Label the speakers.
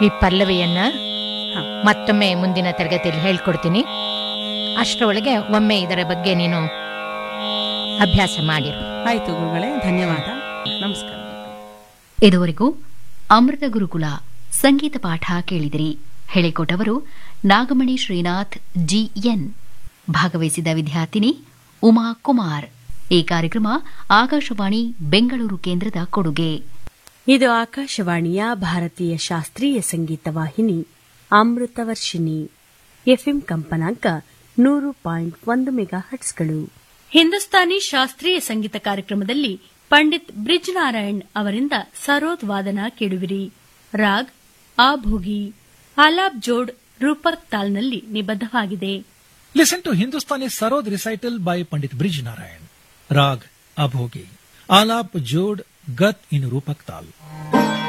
Speaker 1: ಈ ಪಲ್ಲವಿಯನ್ನ ಮತ್ತೊಮ್ಮೆ ಮುಂದಿನ ತರಗತಿಯಲ್ಲಿ ಹೇಳ್ಕೊಡ್ತೀನಿ ಅಷ್ಟರೊಳಗೆ ಒಮ್ಮೆ ಇದರ ಬಗ್ಗೆ ನೀನು ಅಭ್ಯಾಸ ಮಾಡಿರು
Speaker 2: ಆಯ್ತು ಗುರುಗಳೇ ಧನ್ಯವಾದ ನಮಸ್ಕಾರ
Speaker 3: ಇದುವರೆಗೂ ಅಮೃತ ಗುರುಕುಲ ಸಂಗೀತ ಪಾಠ ಕೇಳಿದಿರಿ ಹೇಳಿಕೊಟ್ಟವರು ನಾಗಮಣಿ ಶ್ರೀನಾಥ್ ಜಿಎನ್ ಭಾಗವಹಿಸಿದ ವಿದ್ಯಾರ್ಥಿನಿ ಉಮಾ ಕುಮಾರ್ ಈ ಕಾರ್ಯಕ್ರಮ ಆಕಾಶವಾಣಿ ಬೆಂಗಳೂರು ಕೇಂದ್ರದ ಕೊಡುಗೆ
Speaker 4: ಇದು ಆಕಾಶವಾಣಿಯ ಭಾರತೀಯ ಶಾಸ್ತ್ರೀಯ ಸಂಗೀತ ವಾಹಿನಿ ಅಮೃತವರ್ಷಿಣಿ ಎಫ್ಎಂ ಕಂಪನಾಂಕ ನೂರು ಪಾಯಿಂಟ್ ಒಂದು ಮೆಗಾ ಹಟ್ಸ್ಗಳು ಹಿಂದೂಸ್ತಾನಿ ಶಾಸ್ತ್ರೀಯ ಸಂಗೀತ ಕಾರ್ಯಕ್ರಮದಲ್ಲಿ ಪಂಡಿತ್ ಬ್ರಿಜ್ ನಾರಾಯಣ್ ಅವರಿಂದ ಸರೋದ್ ವಾದನ ಕೇಳುವಿರಿ raag ಆಭೋಗಿ ಆಲಾಬ್ ಜೋಡ್ ರೂಪಕ್ ತಾಲ್ನಲ್ಲಿ ನಿಬದ್ಧವಾಗಿದೆ
Speaker 5: Listen to Hindustani Sarod recital by Pandit Brij Narayan. Rag Abhogi. Alap Jod Gat in Rupak Tal.